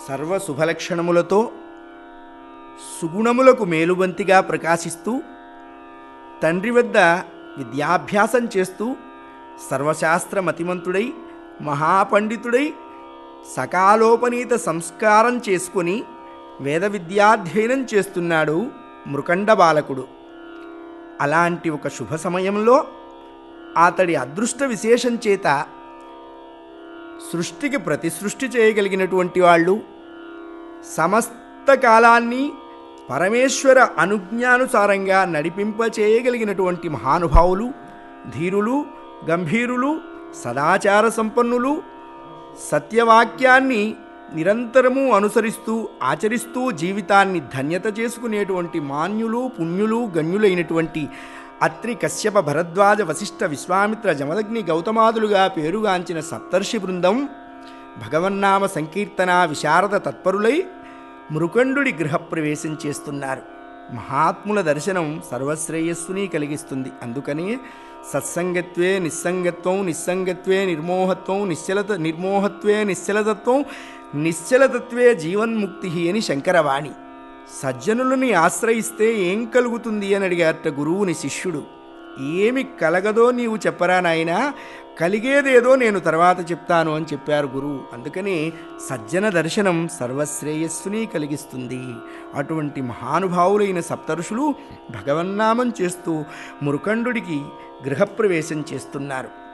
సర్వ శుభలక్షణములతో సుగుణములకు మేలుబంతిగా ప్రకాశిస్తూ తండ్రి వద్ద విద్యాభ్యాసం చేస్తూ సర్వశాస్త్ర మతిమంతుడై మహాపండితుడై సకాలోపనీత సంస్కారం చేసుకొని వేద విద్యాధ్యయనం చేస్తున్నాడు మృకండ బాలకుడు అలాంటి ఒక శుభ సమయంలో అతడి అదృష్ట విశేషం చేత సృష్టికి ప్రతి సృష్టి చేయగలిగినటువంటి వాళ్ళు సమస్త కాలాన్ని పరమేశ్వర అనుజ్ఞానుసారంగా నడిపింప చేయగలిగినటువంటి మహానుభావులు ధీరులు గంభీరులు సదాచార సంపన్నులు సత్యవాక్యాన్ని నిరంతరము అనుసరిస్తూ ఆచరిస్తూ జీవితాన్ని ధన్యత చేసుకునేటువంటి మాన్యులు పుణ్యులు గణ్యులైనటువంటి అత్రి కశ్యప భరద్వాజ వశిష్ఠ విశ్వామిత్ర జమదగ్ని గౌతమాదులుగా పేరుగాంచిన సప్తర్షి బృందం భగవన్నామ సంకీర్తన విశారద తత్పరులై మృకండుడి గృహప్రవేశం చేస్తున్నారు మహాత్ముల దర్శనం సర్వశ్రేయస్సుని కలిగిస్తుంది అందుకనే సత్సంగత్వే నిస్సంగత్వం నిస్సంగత్వే నిర్మోహత్వం నిశ్చలత నిర్మోహత్వే నిశ్చలతత్వం నిశ్చలతత్వే జీవన్ముక్తి అని శంకరవాణి సజ్జనులని ఆశ్రయిస్తే ఏం కలుగుతుంది అని అడిగారట గురువుని శిష్యుడు ఏమి కలగదో నీవు చెప్పరా నాయనా కలిగేదేదో నేను తర్వాత చెప్తాను అని చెప్పారు గురువు అందుకని సజ్జన దర్శనం సర్వశ్రేయస్సుని కలిగిస్తుంది అటువంటి మహానుభావులైన సప్తఋషులు భగవన్నామం చేస్తూ మురుకండుడికి గృహప్రవేశం చేస్తున్నారు